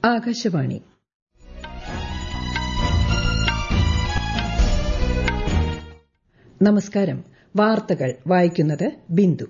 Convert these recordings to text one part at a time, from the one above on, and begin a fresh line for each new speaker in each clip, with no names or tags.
ആകാശവാണി നമസ്കാരം വാർത്തകൾ വായിക്കുന്നത് ബിന്ദു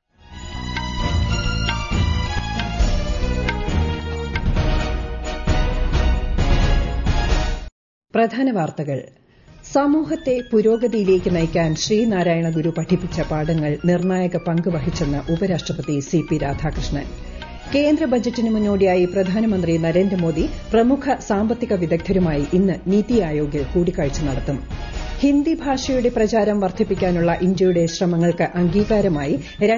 പ്രധാന വാർത്തകൾ സമൂഹത്തെ പുരോഗതിയിലേക്ക് നയിക്കാൻ ശ്രീനാരായണ ഗുരു പഠിപ്പിച്ച പാഠങ്ങൾ നിർണായക പങ്ക് വഹിച്ചെന്ന് ഉപരാഷ്ട്രപതി സി പി രാധാകൃഷ്ണൻ കേന്ദ്ര ബജറ്റിന് മുന്നോടിയായി പ്രധാനമന്ത്രി നരേന്ദ്രമോദി പ്രമുഖ സാമ്പത്തിക വിദഗ്ധരുമായി ഇന്ന് നീതി ആയോഗിൽ കൂടിക്കാഴ്ച നടത്തും ഹിന്ദി ഭാഷയുടെ പ്രചാരം വർദ്ധിപ്പിക്കാനുള്ള ഇന്ത്യയുടെ ശ്രമങ്ങൾക്ക് അംഗീകാരമായി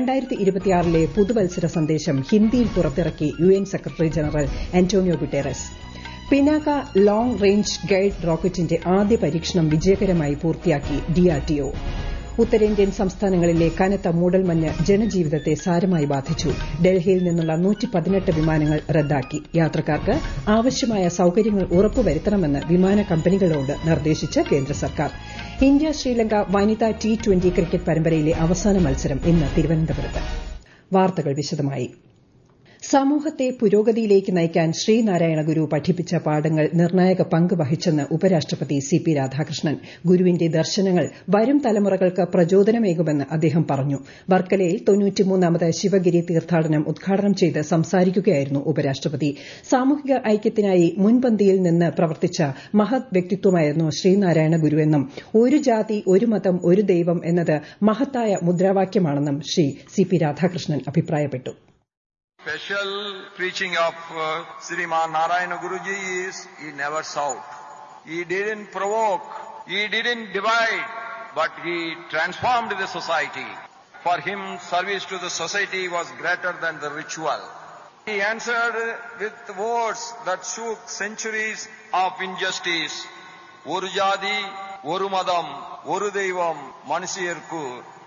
ലെ പുതുവത്സര സന്ദേശം ഹിന്ദിയിൽ പുറത്തിറക്കി U N secretary general Antonio Guterres Pinaka long range guide റോക്കറ്റിന്റെ ആദ്യ പരീക്ഷണം വിജയകരമായി പൂർത്തിയാക്കി ഡിആർഡിഒ ഉത്തരേന്ത്യൻ സംസ്ഥാനങ്ങളിലെ കനത്ത മൂടൽമഞ്ഞ് ജനജീവിതത്തെ സാരമായി ബാധിച്ചു ഡൽഹിയിൽ നിന്നുള്ള വിമാനങ്ങൾ റദ്ദാക്കി യാത്രക്കാർക്ക് ആവശ്യമായ സൌകര്യങ്ങൾ ഉറപ്പുവരുത്തണമെന്ന് വിമാന കമ്പനികളോട് നിർദ്ദേശിച്ച് കേന്ദ്ര സർക്കാർ ഇന്ത്യ ശ്രീലങ്ക വനിതാ ടി ട്വന്റി ക്രിക്കറ്റ് പരമ്പരയിലെ അവസാന മത്സരം ഇന്ന് തിരുവനന്തപുരത്ത് വാർത്തകൾ വിശദമായി സമൂഹത്തെ പുരോഗതിയിലേക്ക് നയിക്കാൻ ശ്രീനാരായണ ഗുരു പഠിപ്പിച്ച പാഠങ്ങൾ നിർണായക പങ്ക് വഹിച്ചെന്ന് ഉപരാഷ്ട്രപതി സി പി രാധാകൃഷ്ണൻ ഗുരുവിന്റെ ദർശനങ്ങൾ വരും തലമുറകൾക്ക് പ്രചോദനമേകുമെന്ന് അദ്ദേഹം പറഞ്ഞു വർക്കലയിൽ തൊണ്ണൂറ്റിമൂന്നാമത് ശിവഗിരി തീർത്ഥാടനം ഉദ്ഘാടനം ചെയ്ത് സംസാരിക്കുകയായിരുന്നു ഉപരാഷ്ട്രപതി സാമൂഹിക ഐക്യത്തിനായി മുൻപന്തിയിൽ നിന്ന് പ്രവർത്തിച്ച മഹത് വ്യക്തിത്വമായിരുന്നു ശ്രീനാരായണ ഗുരുവെന്നും ഒരു ജാതി ഒരു മതം ഒരു ദൈവം എന്നത് മഹത്തായ മുദ്രാവാക്യമാണെന്നും ശ്രീ സി പി രാധാകൃഷ്ണൻ അഭിപ്രായപ്പെട്ടു
Special preaching of uh, Sriman Narayana Guruji is he never sought. He didn't provoke. He didn't divide. But he transformed the society. For him, service to the society was greater than the ritual. He answered with words that shook centuries of injustice. ஒரு ஜாதி ஒரு மதம் ஒரு தெய்வம் மனுஷியர்க்கு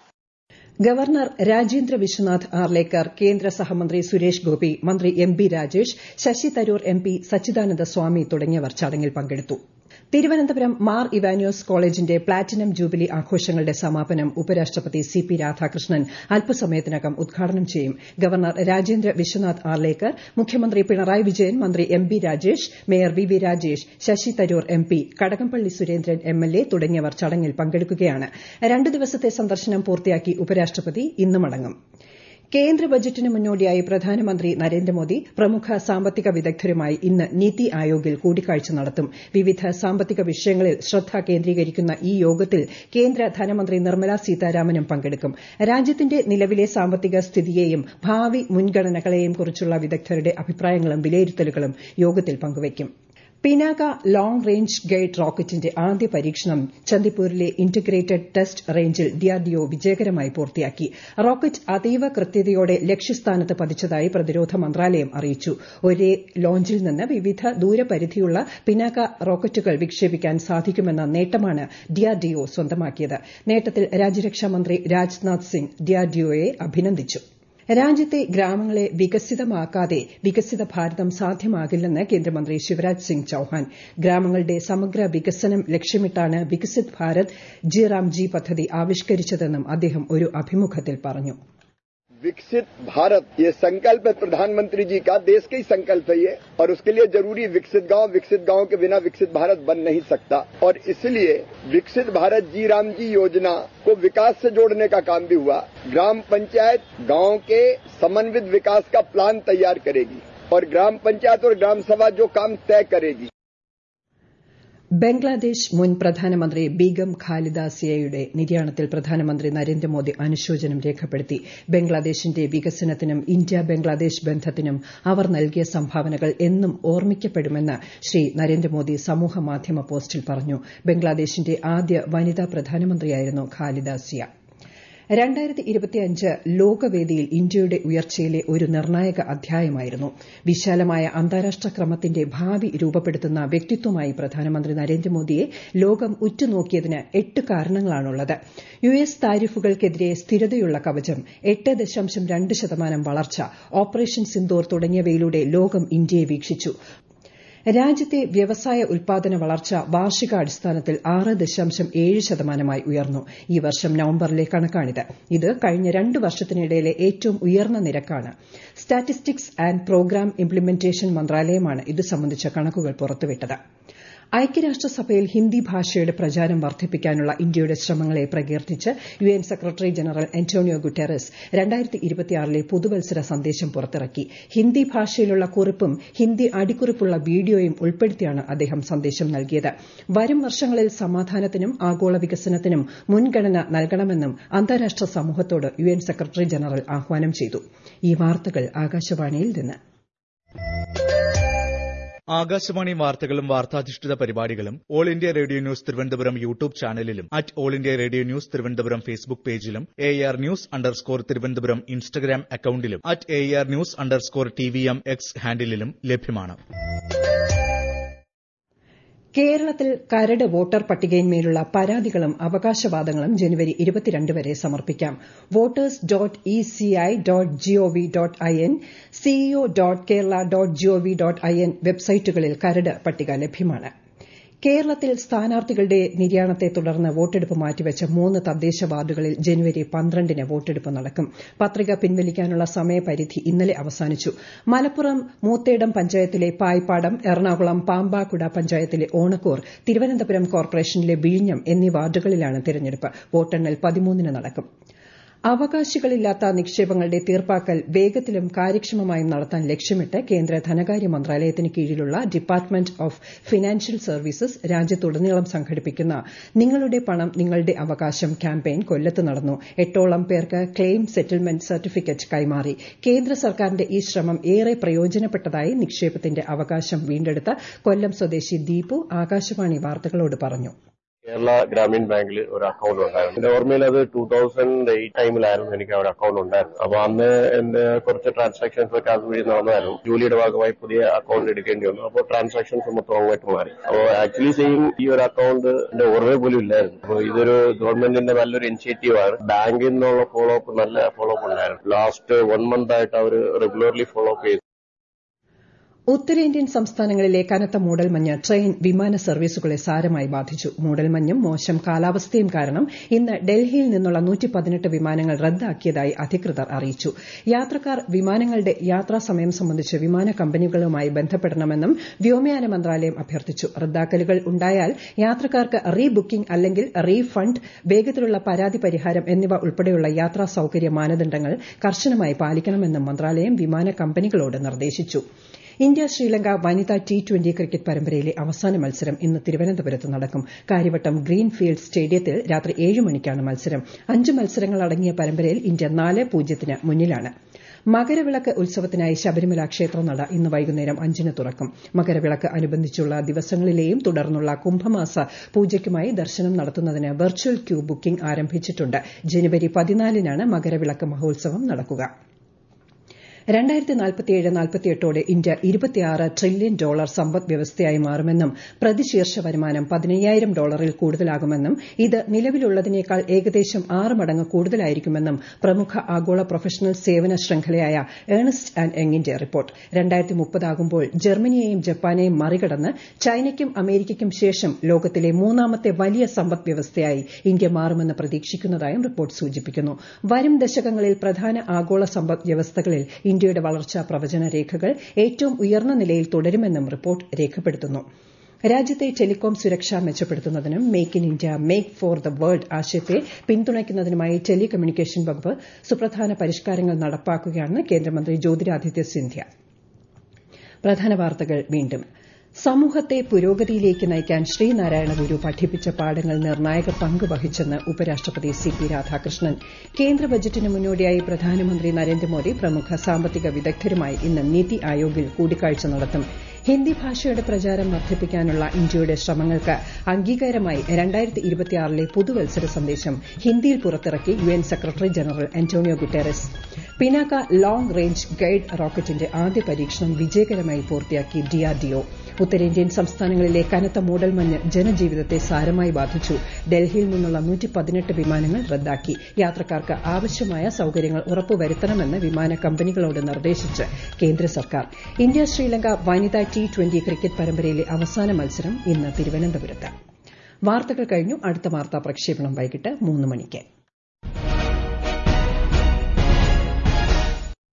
governor Rajendra Vishwanath Arlekar കേന്ദ്ര സഹമന്ത്രി സുരേഷ് ഗോപി മന്ത്രി M B Rajesh Shashi Tharoor M P Sachidananda Swami തുടങ്ങിയവർ ചടങ്ങിൽ പങ്കെടുത്തു തിരുവനന്തപുരം മാർ ഇവാനിയോസ് കോളേജിന്റെ പ്ലാറ്റിനം ജൂബിലി ആഘോഷങ്ങളുടെ സമാപനം ഉപരാഷ്ട്രപതി സി പി രാധാകൃഷ്ണൻ അല്പസമയത്തിനകം ഉദ്ഘാടനം ചെയ്യും ഗവർണർ രാജേന്ദ്ര വിശ്വനാഥ് ആർലേക്കർ മുഖ്യമന്ത്രി പിണറായി വിജയൻ മന്ത്രി M B Rajesh mayor V V Rajesh Shashi Tharoor M P Kadakampally Surendran M L A തുടങ്ങിയവർ ചടങ്ങിൽ പങ്കെടുക്കുകയാണ് രണ്ട് ദിവസത്തെ സന്ദർശനം പൂർത്തിയാക്കി ഉപരാഷ്ട്രപതി ഇന്ന് മടങ്ങും കേന്ദ്ര ബജറ്റിന് മുന്നോടിയായി പ്രധാനമന്ത്രി നരേന്ദ്രമോദി പ്രമുഖ സാമ്പത്തിക വിദഗ്ധരുമായി ഇന്ന് നീതി ആയോഗിൽ കൂടിക്കാഴ്ച നടത്തും വിവിധ സാമ്പത്തിക വിഷയങ്ങളിൽ ശ്രദ്ധ കേന്ദ്രീകരിക്കുന്ന ഈ യോഗത്തിൽ കേന്ദ്ര ധനമന്ത്രി നിർമ്മല സീതാരാമനും പങ്കെടുക്കും രാജ്യത്തിന്റെ നിലവിലെ സാമ്പത്തിക സ്ഥിതിയെയും ഭാവി മുൻഗണനകളെയും കുറിച്ചുള്ള വിദഗ്ധരുടെ അഭിപ്രായങ്ങളും വിലയിരുത്തലുകളും യോഗത്തിൽ പങ്കുവയ്ക്കും പിനാക ലോങ് റേഞ്ച് ഗൈഡ് റോക്കറ്റിന്റെ ആദ്യ പരീക്ഷണം ചന്ദിപ്പൂരിലെ ഇന്റഗ്രേറ്റഡ് ടെസ്റ്റ് റേഞ്ചിൽ ഡിആർഡിഒ വിജയകരമായി പൂർത്തിയാക്കി റോക്കറ്റ് അതീവ കൃത്യതയോടെ ലക്ഷ്യസ്ഥാനത്ത് പതിച്ചതായി പ്രതിരോധ മന്ത്രാലയം അറിയിച്ചു ഒരേ ലോഞ്ചിൽ നിന്ന് വിവിധ ദൂരപരിധിയുള്ള പിനാക റോക്കറ്റുകൾ വിക്ഷേപിക്കാൻ സാധിക്കുമെന്ന നേട്ടമാണ് ഡിആർഡിഒ സ്വന്തമാക്കിയത് നേട്ടത്തിൽ രാജ്യരക്ഷാമന്ത്രി രാജ്നാഥ് സിംഗ് ഡിആർഡിഒയെ അഭിനന്ദിച്ചു രാജ്യത്തെ ഗ്രാമങ്ങളെ വികസിതമാക്കാതെ വികസിത ഭാരതം സാധ്യമാകില്ലെന്ന് കേന്ദ്രമന്ത്രി ശിവരാജ് സിംഗ് ചൌഹാൻ ഗ്രാമങ്ങളുടെ സമഗ്ര വികസനം ലക്ഷ്യമിട്ടാണ് വികസിത് ഭാരത് ജി റാംജി പദ്ധതി ആവിഷ്കരിച്ചതെന്നും അദ്ദേഹം ഒരു അഭിമുഖത്തിൽ പറഞ്ഞു
विकसित भारत ये संकल्प है प्रधानमंत्री जी का देश का ही संकल्प है ये और उसके लिए जरूरी विकसित गांव विकसित गांव के बिना विकसित भारत बन नहीं सकता और इसलिए विकसित भारत जी राम जी योजना को विकास से जोड़ने का काम भी हुआ ग्राम पंचायत गांव के समन्वित विकास का प्लान तैयार करेगी और ग्राम पंचायत और ग्राम सभा जो काम तय करेगी
ബംഗ്ലാദേശ് മുൻ പ്രധാനമന്ത്രി ബീഗം ഖാലിദ സിയയുടെ നിര്യാണത്തിൽ പ്രധാനമന്ത്രി നരേന്ദ്രമോദി അനുശോചനം രേഖപ്പെടുത്തി ബംഗ്ലാദേശിന്റെ വികസനത്തിനും ഇന്ത്യ ബംഗ്ലാദേശ് ബന്ധത്തിനും അവർ നൽകിയ സംഭാവനകൾ എന്നും ഓർമ്മിക്കപ്പെടുമെന്ന് ശ്രീ നരേന്ദ്രമോദി സമൂഹമാധ്യമ പോസ്റ്റിൽ പറഞ്ഞു ബംഗ്ലാദേശിന്റെ ആദ്യ വനിതാ പ്രധാനമന്ത്രിയായിരുന്നു ഖാലിദ സിയ ലോകവേദിയിൽ ഇന്ത്യയുടെ ഉയർച്ചയിലെ ഒരു നിർണായക അധ്യായമായിരുന്നു വിശാലമായ അന്താരാഷ്ട്ര ക്രമത്തിന്റെ ഭാവി രൂപപ്പെടുത്തുന്ന വ്യക്തിത്വമായി പ്രധാനമന്ത്രി നരേന്ദ്രമോദിയെ ലോകം ഉറ്റുനോക്കിയതിന് എട്ട് കാരണങ്ങളാണുള്ളത് യു എസ് താരിഫുകൾക്കെതിരെ സ്ഥിരതയുള്ള കവചം എട്ട് ദശാംശം രണ്ട് ശതമാനം വളർച്ച ഓപ്പറേഷൻ സിന്ദൂർ തുടങ്ങിയവയിലൂടെ ലോകം ഇന്ത്യയെ വീക്ഷിച്ചു രാജ്യത്തെ വ്യവസായ ഉൽപാദന വളർച്ച വാർഷികാടിസ്ഥാനത്തിൽ ആറ് ദശാംശം ഏഴ് ശതമാനമായി ഉയർന്നു ഈ വർഷം നവംബറിലെ കണക്കാണിത് ഇത് കഴിഞ്ഞ രണ്ട് വർഷത്തിനിടയിലെ ഏറ്റവും ഉയർന്ന നിരക്കാണ് സ്റ്റാറ്റിസ്റ്റിക്സ് ആൻഡ് പ്രോഗ്രാം ഇംപ്ലിമെന്റേഷൻ മന്ത്രാലയമാണ് ഇത് സംബന്ധിച്ച കണക്കുകൾ പുറത്തുവിട്ടത് ഐക്യരാഷ്ട്രസഭയിൽ ഹിന്ദി ഭാഷയുടെ പ്രചാരം വർദ്ധിപ്പിക്കാനുള്ള ഇന്ത്യയുടെ ശ്രമങ്ങളെ പ്രകീർത്തിച്ച് U N secretary general Antonio Guterres ലെ പുതുവത്സര സന്ദേശം പുറത്തിറക്കി ഹിന്ദി ഭാഷയിലുള്ള കുറിപ്പും ഹിന്ദി അടിക്കുറിപ്പുള്ള വീഡിയോയും ഉൾപ്പെടുത്തിയാണ് അദ്ദേഹം സന്ദേശം നൽകിയത് വരും വർഷങ്ങളിൽ സമാധാനത്തിനും ആഗോള വികസനത്തിനും മുൻഗണന നൽകണമെന്നും അന്താരാഷ്ട്ര സമൂഹത്തോട് യു എൻ സെക്രട്ടറി ജനറൽ ആഹ്വാനം ചെയ്തു ഈ വാർത്തകൾ ആകാശവാണിയിൽ നിന്ന്
ആകാശവാണി വാർത്തകളും വാർത്താധിഷ്ഠിത പരിപാടികളും all India radio news Thiruvananthapuram YouTube ചാനലിലും at all India radio news Thiruvananthapuram Facebook പേജിലും A R news underscore Thiruvananthapuram Instagram അക്കൌണ്ടിലും at A R news underscore T V M X ഹാൻഡിലും ലഭ്യമാണ്
കേരളത്തിൽ കരട് വോട്ടർ പട്ടികയിന്മേലുള്ള പരാതികളും അവകാശവാദങ്ങളും ജനുവരി ഇരുപത്തിരണ്ട് വരെ സമർപ്പിക്കാം voters dot E C I dot G O V dot I N CEO dot Kerala dot G O V dot I N വെബ്സൈറ്റുകളിൽ കരട് പട്ടിക ലഭ്യമാണ് കേരളത്തിൽ സ്ഥാനാർത്ഥികളുടെ നിര്യാണത്തെ തുടർന്ന് വോട്ടെടുപ്പ് മാറ്റിവെച്ച മൂന്ന് തദ്ദേശ വാർഡുകളിൽ ജനുവരി പന്ത്രണ്ടിന് വോട്ടെടുപ്പ് നടക്കും പത്രിക പിൻവലിക്കാനുള്ള സമയപരിധി ഇന്നലെ അവസാനിച്ചു മലപ്പുറം മൂത്തേടം പഞ്ചായത്തിലെ പായ്പാടം എറണാകുളം പാമ്പാക്കുട പഞ്ചായത്തിലെ ഓണക്കൂർ തിരുവനന്തപുരം കോർപ്പറേഷനിലെ വിഴിഞ്ഞം എന്നീ വാർഡുകളിലാണ് തിരഞ്ഞെടുപ്പ് വോട്ടെണ്ണൽ പതിമൂന്നിന് നടക്കും അവകാശികളില്ലാത്ത നിക്ഷേപങ്ങളുടെ തീർപ്പാക്കൽ വേഗത്തിലും കാര്യക്ഷമമായും നടത്താൻ ലക്ഷ്യമിട്ട് കേന്ദ്ര ധനകാര്യ മന്ത്രാലയത്തിന് കീഴിലുള്ള ഡിപ്പാർട്ട്മെന്റ് ഓഫ് ഫിനാൻഷ്യൽ സർവീസസ് രാജ്യത്തുടനീളം സംഘടിപ്പിക്കുന്ന നിങ്ങളുടെ പണം നിങ്ങളുടെ അവകാശം ക്യാമ്പയിൻ കൊല്ലത്ത് നടന്നു എട്ടോളം പേർക്ക് ക്ലെയിം സെറ്റിൽമെന്റ് സർട്ടിഫിക്കറ്റ് കൈമാറി കേന്ദ്ര സർക്കാരിന്റെ ഈ ശ്രമം ഏറെ പ്രയോജനപ്പെട്ടതായി നിക്ഷേപത്തിന്റെ അവകാശം വീണ്ടെടുത്ത കൊല്ലം സ്വദേശി ദീപു ആകാശവാണി വാർത്തകളോട് പറഞ്ഞു
കേരള ഗ്രാമീൺ ബാങ്കിൽ ഒരു അക്കൗണ്ട് ഉണ്ടായിരുന്നു എന്റെ ഓർമ്മയിൽ അത് ടൂ തൗസൻഡ് എയ്റ്റ് ടൈമിലായിരുന്നു എനിക്ക് ഒരു അക്കൗണ്ട് ഉണ്ടായിരുന്നു അപ്പൊ അന്ന് എന്റെ കുറച്ച് ട്രാൻസാക്ഷൻസ് ഒക്കെ അത് വഴി നടന്നായിരുന്നു ജോലിയുടെ ഭാഗമായി പുതിയ അക്കൗണ്ട് എടുക്കേണ്ടി വന്നു അപ്പോൾ ട്രാൻസാക്ഷൻസ് മൊത്തം അങ്ങോട്ട് മാറി അപ്പോൾ ആക്ച്വലി സെയിം ഈ ഒരു അക്കൗണ്ട് എന്റെ ഓർമ്മ പോലും ഇല്ലായിരുന്നു അപ്പോൾ ഇതൊരു ഗവൺമെന്റിന്റെ നല്ലൊരു ഇനിഷ്യേറ്റീവ് ആണ് ബാങ്കിൽ നിന്നുള്ള ഫോളോ അപ്പ് നല്ല ഫോളോ അപ്പ് ഉണ്ടായിരുന്നു ലാസ്റ്റ് വൺ മന്ത് ആയിട്ട് അവർ റെഗുലർലി ഫോളോ അപ്പ് ചെയ്തു
ഉത്തരേന്ത്യൻ സംസ്ഥാനങ്ങളിലെ കനത്ത മൂടൽമഞ്ഞ് ട്രെയിൻ വിമാന സർവീസുകളെ സാരമായി ബാധിച്ചു മൂടൽമഞ്ഞും മോശം കാലാവസ്ഥയും കാരണം ഇന്ന് ഡൽഹിയിൽ നിന്നുള്ള വിമാനങ്ങൾ റദ്ദാക്കിയതായി അധികൃതർ അറിയിച്ചു യാത്രക്കാർ വിമാനങ്ങളുടെ യാത്രാ സമയം സംബന്ധിച്ച് വിമാന കമ്പനികളുമായി ബന്ധപ്പെടണമെന്നും വ്യോമയാന മന്ത്രാലയം അഭ്യർത്ഥിച്ചു റദ്ദാക്കലുകൾ ഉണ്ടായാൽ യാത്രക്കാർക്ക് റീ ബുക്കിംഗ് അല്ലെങ്കിൽ റീഫണ്ട് വേഗത്തിലുള്ള പരാതി പരിഹാരം എന്നിവ ഉൾപ്പെടെയുള്ള യാത്രാ സൌകര്യ മാനദണ്ഡങ്ങൾ കർശനമായി പാലിക്കണമെന്നും മന്ത്രാലയം വിമാന കമ്പനികളോട് നിർദ്ദേശിച്ചു ഇന്ത്യ ശ്രീലങ്ക വനിതാ ടി ട്വന്റി ക്രിക്കറ്റ് പരമ്പരയിലെ അവസാന മത്സരം ഇന്ന് തിരുവനന്തപുരത്ത് നടക്കും കാര്യവട്ടം ഗ്രീൻഫീൽഡ് സ്റ്റേഡിയത്തിൽ രാത്രി ഏഴ് മണിക്കാണ് മത്സരം അഞ്ച് മത്സരങ്ങൾ അടങ്ങിയ പരമ്പരയിൽ ഇന്ത്യ നാല് പൂജ്യത്തിന് മുന്നിലാണ് മകരവിളക്ക് ഉത്സവത്തിനായി ശബരിമല ക്ഷേത്രനട ഇന്ന് വൈകുന്നേരം അഞ്ചിന് തുറക്കും മകരവിളക്ക് അനുബന്ധിച്ചുള്ള ദിവസങ്ങളിലെയും തുടർന്നുള്ള കുംഭമാസ പൂജയ്ക്കുമായി ദർശനം നടത്തുന്നതിന് വെർച്വൽ ക്യൂ ബുക്കിംഗ് ആരംഭിച്ചിട്ടുണ്ട് ജനുവരി പതിനാലിനാണ് മകരവിളക്ക് മഹോത്സവം നടക്കുക രണ്ടായിരത്തി നാൽപ്പത്തിയേഴ് നാൽപ്പത്തിയെട്ടോടെ ഇന്ത്യ ഇരുപത്തിയാറ് ട്രില്യൺ ഡോളർ സമ്പദ് വ്യവസ്ഥയായി മാറുമെന്നും പ്രതിശീർഷ വരുമാനം പതിനയ്യായിരം ഡോളറിൽ കൂടുതലാകുമെന്നും ഇത് നിലവിലുള്ളതിനേക്കാൾ ഏകദേശം ആറ് മടങ്ങ് കൂടുതലായിരിക്കുമെന്നും പ്രമുഖ ആഗോള പ്രൊഫഷണൽ സേവന ശൃംഖലയായ ഏണസ്റ്റ് ആന്റ് യങ്ങിന്റെ റിപ്പോർട്ട് രണ്ടായിരത്തി മുപ്പതാകുമ്പോൾ ജർമ്മനിയെയും ജപ്പാനെയും മറികടന്ന് ചൈനയ്ക്കും അമേരിക്കയ്ക്കും ശേഷം ലോകത്തിലെ മൂന്നാമത്തെ വലിയ സമ്പദ് വ്യവസ്ഥയായി ഇന്ത്യ മാറുമെന്ന് പ്രതീക്ഷിക്കുന്നതായും റിപ്പോർട്ട് സൂചിപ്പിക്കുന്നു വരും ദശകങ്ങളിൽ പ്രധാന ആഗോള സമ്പദ് വ്യവസ്ഥകളിൽ ഇന്ത്യയുടെ വളർച്ചാ പ്രവചന രേഖകൾ ഏറ്റവും ഉയർന്ന നിലയിൽ തുടരുമെന്നും റിപ്പോർട്ട് രേഖപ്പെടുത്തുന്നു രാജ്യത്തെ ടെലികോം സുരക്ഷ മെച്ചപ്പെടുത്തുന്നതിനും make in India make for the world ആശയത്തെ പിന്തുണയ്ക്കുന്നതിനുമായി ടെലികമ്മ്യൂണിക്കേഷൻ വകുപ്പ് സുപ്രധാന പരിഷ്കാരങ്ങൾ നടപ്പാക്കുകയാണെന്ന് കേന്ദ്രമന്ത്രി ജ്യോതിരാദിത്യ സിന്ധ്യ പ്രധാന വാർത്തകൾ വീണ്ടും സമൂഹത്തെ പുരോഗതിയിലേക്ക് നയിക്കാൻ ശ്രീനാരായണ ഗുരു പഠിപ്പിച്ച പാഠങ്ങൾ നിർണായക പങ്ക് വഹിച്ചെന്ന് ഉപരാഷ്ട്രപതി സി പി രാധാകൃഷ്ണൻ കേന്ദ്ര ബജറ്റിന് മുന്നോടിയായി പ്രധാനമന്ത്രി നരേന്ദ്രമോദി പ്രമുഖ സാമ്പത്തിക വിദഗ്ധരുമായി ഇന്ന് നീതി ആയോഗിൽ കൂടിക്കാഴ്ച നടത്തും ഹിന്ദി ഭാഷയുടെ പ്രചാരം വർദ്ധിപ്പിക്കാനുള്ള ഇന്ത്യയുടെ ശ്രമങ്ങൾക്ക് അംഗീകാരമായി രണ്ടായിരത്തി ഇരുപത്തിയാറിലെ പുതുവത്സര സന്ദേശം ഹിന്ദിയിൽ പുറത്തിറക്കി U N secretary general Antonio Guterres Pinaka long range guide റോക്കറ്റിന്റെ ആദ്യ പരീക്ഷണം വിജയകരമായി പൂർത്തിയാക്കി ഡിആർഡിഒ ഉത്തരേന്ത്യൻ സംസ്ഥാനങ്ങളിലെ കനത്ത മൂടൽമഞ്ഞ് ജനജീവിതത്തെ സാരമായി ബാധിച്ചു ഡൽഹിയിൽ നിന്നുള്ള വിമാനങ്ങൾ റദ്ദാക്കി യാത്രക്കാർക്ക് ആവശ്യമായ സൌകര്യങ്ങൾ ഉറപ്പുവരുത്തണമെന്ന് വിമാന കമ്പനികളോട് നിർദ്ദേശിച്ച് കേന്ദ്ര സർക്കാർ ഇന്ത്യ ശ്രീലങ്ക വനിതാ ടി ട്വന്റി ക്രിക്കറ്റ് പരമ്പരയിലെ അവസാന മത്സരം ഇന്ന് തിരുവനന്തപുരത്ത് വാർത്തകൾ കഴിഞ്ഞു അടുത്ത വാർത്താ പ്രക്ഷേപണം വൈകിട്ട് മൂന്ന് മണിക്ക്